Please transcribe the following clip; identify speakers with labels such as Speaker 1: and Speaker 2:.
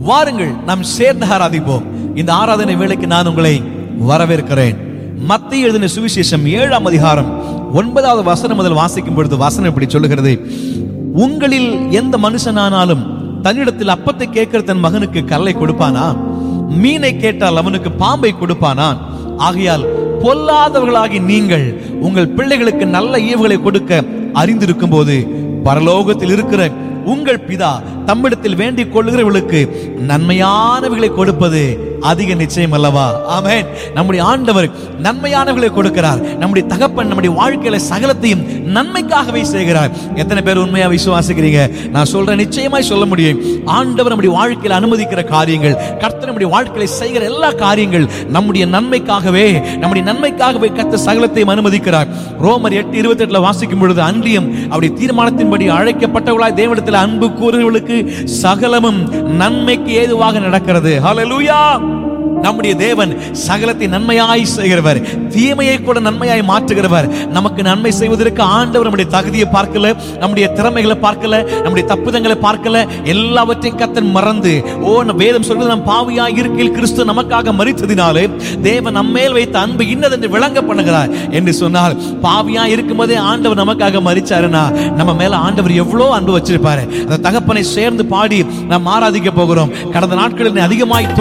Speaker 1: வாருங்கள் நாம் சேர்ந்து ஆராதிப்போம் இந்த ஆராதனை வேளைக்கு நான் உங்களை வரவேற்கிறேன் மத்திய எழுதின சுவிசேஷம் ஏழாம் அதிகாரம் ஒன்பதாவது வசனம் முதல் வாசிக்கும் பொழுது வசனம் இப்படி சொல்லுகிறது உங்களில் எந்த மனுஷனானாலும் தன்னிடத்தில் அப்பத்தை கேட்கிற தன் மகனுக்கு கல்லை கொடுப்பானா மீனை கேட்டால் அவனுக்கு பாம்பை கொடுப்பானா ஆகையால் பொல்லாதவர்களாகி நீங்கள் உங்கள் பிள்ளைகளுக்கு நல்ல ஈவுகளை கொடுக்க அறிந்திருக்கும் போது பரலோகத்தில் இருக்கிற உங்கள் பிதா தம்மிடத்தில் வேண்டிக் கொள்ளுகிறவர்களுக்கு நன்மையானவைகளை கொடுப்பது அதிக நிச்சயம் அல்லவா ஆமென் நம்முடைய ஆண்டவர் நன்மையானவர்களை கொடுக்கிறார் நம்முடைய தகப்பன் நம்முடைய வாழ்க்கையில சகலத்தையும் நன்மைக்காகவே செய்கிறார் எத்தனை பேர் உண்மையா விசுவாசிக்கிறீங்க நான் சொல்றேன் நிச்சயமாய் சொல்ல முடியும் ஆண்டவர் நம்முடைய வாழ்க்கையில அனுமதிக்கிற காரியங்கள் கர்த்தர் நம்முடைய வாழ்க்கையில செய்கிற எல்லா காரியங்கள் நம்முடைய நன்மைக்காகவே நம்முடைய நன்மைக்காகவே கத்த சகலத்தையும் அனுமதிக்கிறார் ரோமர் எட்டு இருபத்தி எட்டுல வாசிக்கும் பொழுது அன்றியும் அவருடைய தீர்மானத்தின்படி அழைக்கப்பட்டவர்களாய் தேவனிடத்தில் அன்பு கூறுகிறவர்களுக்கு சகலமும் நன்மைக்கு ஏதுவாக நடக்கிறது ஹalleluya நம்முடைய தேவன் சகலத்தை நன்மையாய் செய்கிறவர் தீமையை கூட நன்மையாய் மாற்றுகிறவர் நமக்கு நன்மை செய்வதற்கு ஆண்டவர் நம்முடைய தகுதியை பார்க்கல நம்முடைய திறமைகளை பார்க்கல நம்முடைய தப்புதங்களை பார்க்கல எல்லாவற்றையும் கத்தன் மறந்து ஓ நம் வேதம் சொல்வது நம் பாவியாய் இருக்கையில் கிறிஸ்து நமக்காக மறித்ததினாலே தேவன் நம்மேல் வைத்த அன்பு இன்னதென்று விளங்க பண்ணுகிறார் என்று சொன்னால் பாவியா இருக்கும்போதே ஆண்டவர் நமக்காக மறிச்சாருன்னா நம்ம மேல ஆண்டவர் எவ்வளவு அன்பு வச்சிருப்பாரு அந்த தகப்பனை சேர்ந்து பாடி நாம் ஆராதிக்க போகிறோம் கடந்த நாட்களில் அதிகமாய்